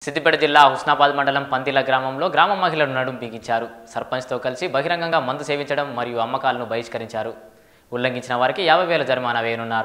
సిద్దిపేట జిల్లా హుస్నాబాద్ మండలం పందిల గ్రామంలో గ్రామ మహిళలు నడుం బిగించారు సర్పంచ్తో కలిసి బహిరంగంగా మందు సేవించడం మరియు అమ్మకాలను బహిష్కరించారు ఉల్లంఘించిన వారికి యాభై వేల జరిమానా వేయనున్నారు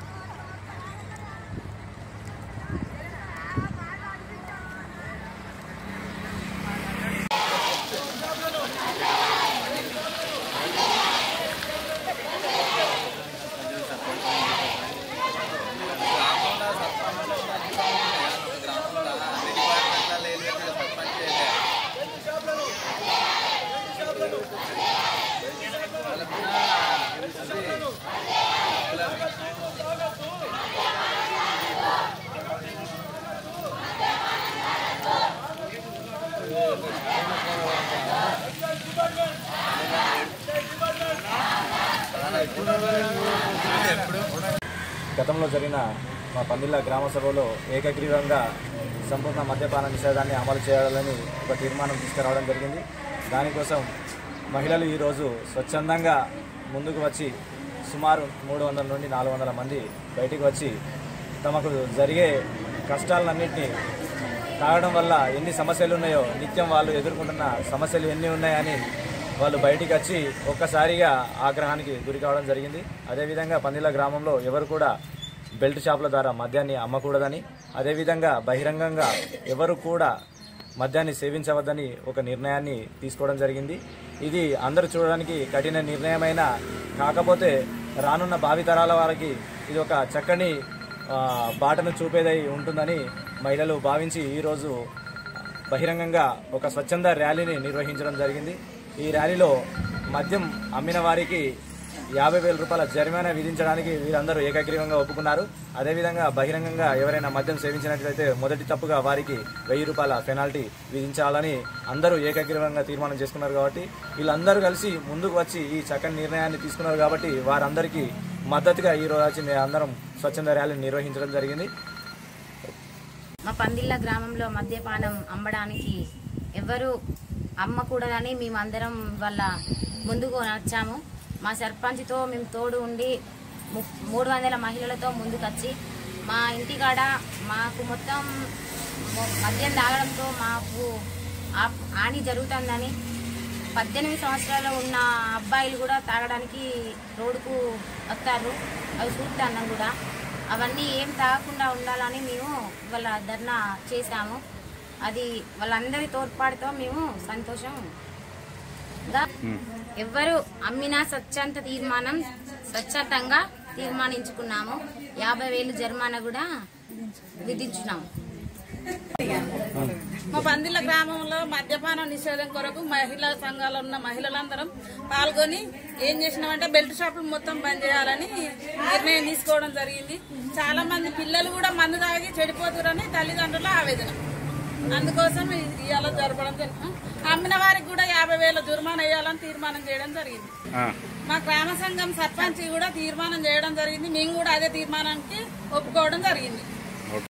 గతంలో జరిగిన మా పందిళ్ళ గ్రామ సభలో ఏకగ్రీవంగా సంపూర్ణ మద్యపాన నిషేధాన్ని అమలు చేయాలని ఒక తీర్మానం తీసుకురావడం జరిగింది దానికోసం మహిళలు ఈరోజు స్వచ్ఛందంగా ముందుకు వచ్చి సుమారు మూడు వందల నుండి నాలుగు వందల మంది బయటికి వచ్చి తమకు జరిగే కష్టాలన్నింటినీ తాగడం వల్ల ఎన్ని సమస్యలు ఉన్నాయో నిత్యం వాళ్ళు ఎదుర్కొంటున్న సమస్యలు ఎన్ని ఉన్నాయని వాళ్ళు బయటికి వచ్చి ఒక్కసారిగా ఆగ్రహానికి గురి కావడం జరిగింది అదేవిధంగా పందిల గ్రామంలో ఎవరు కూడా బెల్ట్ షాపుల ద్వారా మద్యాన్ని అమ్మకూడదని అదేవిధంగా బహిరంగంగా ఎవరు కూడా మద్యాన్ని సేవించవద్దని ఒక నిర్ణయాన్ని తీసుకోవడం జరిగింది ఇది అందరూ చూడడానికి కఠిన నిర్ణయమైన కాకపోతే రానున్న భావితరాల వారికి ఇది ఒక చక్కని ఆ, బాటను చూపేదై ఉంటుందని మహిళలు భావించి ఈరోజు బహిరంగంగా ఒక స్వచ్ఛంద ర్యాలీని నిర్వహించడం జరిగింది ఈ ర్యాలీలో మద్యం అమ్మిన వారికి యాభై వేల రూపాయల జరిమానా విధించడానికి వీరందరూ ఏకగ్రీవంగా ఒప్పుకున్నారు అదేవిధంగా బహిరంగంగా ఎవరైనా మద్యం సేవించినట్లయితే మొదటి తప్పుగా వారికి వెయ్యి రూపాయల పెనాల్టీ విధించాలని అందరూ ఏకగ్రీవంగా తీర్మానం చేసుకున్నారు కాబట్టి వీళ్ళందరూ కలిసి ముందుకు వచ్చి ఈ చక్కని నిర్ణయాన్ని తీసుకున్నారు కాబట్టి వారందరికీ మద్దతుగా ఈ రోజు వచ్చి మేము అందరం స్వచ్ఛంద ర్యాలీని నిర్వహించడం జరిగింది మా పందిళ్ళ గ్రామంలో మద్యపానం అమ్మడానికి ఎవరు అమ్మకూడదని మేమందరం వాళ్ళ ముందుకు నచ్చాము మా సర్పంచ్తో మేము తోడు ఉండి ము- మూడు వందల మహిళలతో ముందుకొచ్చి మా ఇంటికాడ మాకు మొత్తం మొ- మద్యం తాగడంతో మాకు ఆ- హాని జరుగుతుందని పద్దెనిమిది సంవత్సరాలు ఉన్న అబ్బాయిలు కూడా తాగడానికి రోడ్డుకు వస్తారు అవి చూస్తాను కూడా అవన్నీ ఏం తాగకుండా ఉండాలని మేము వాళ్ళ ధర్నా చేశాము అది వాళ్ళందరి తోడ్పాటుతో మేము సంతోషంగా ఎవ్వరు అమ్మినా స్వచ్ఛంద తీర్మానం స్వచ్ఛతంగా తీర్మానించుకున్నాము యాభై వేలు జరిమానా కూడా విధించున్నాము మా పందిళ్ళ గ్రామంలో మద్యపాన నిషేధం కొరకు మహిళా సంఘాలు ఉన్న మహిళలందరం పాల్గొని ఏం చేసినామంటే బెల్ట్ షాపులు మొత్తం బంద్ చేయాలని నిర్ణయం తీసుకోవడం జరిగింది చాలా మంది పిల్లలు కూడా మందు తాగి చెడిపోతురని తల్లిదండ్రుల ఆవేదన అందుకోసం ఇవాళ జరపడం జరిగింది అమ్మిన వారికి కూడా యాభై వేల జుర్మానా వేయాలని తీర్మానం చేయడం జరిగింది మా గ్రామ సంఘం సర్పంచ్ కూడా తీర్మానం చేయడం జరిగింది మేము కూడా అదే తీర్మానానికి ఒప్పుకోవడం జరిగింది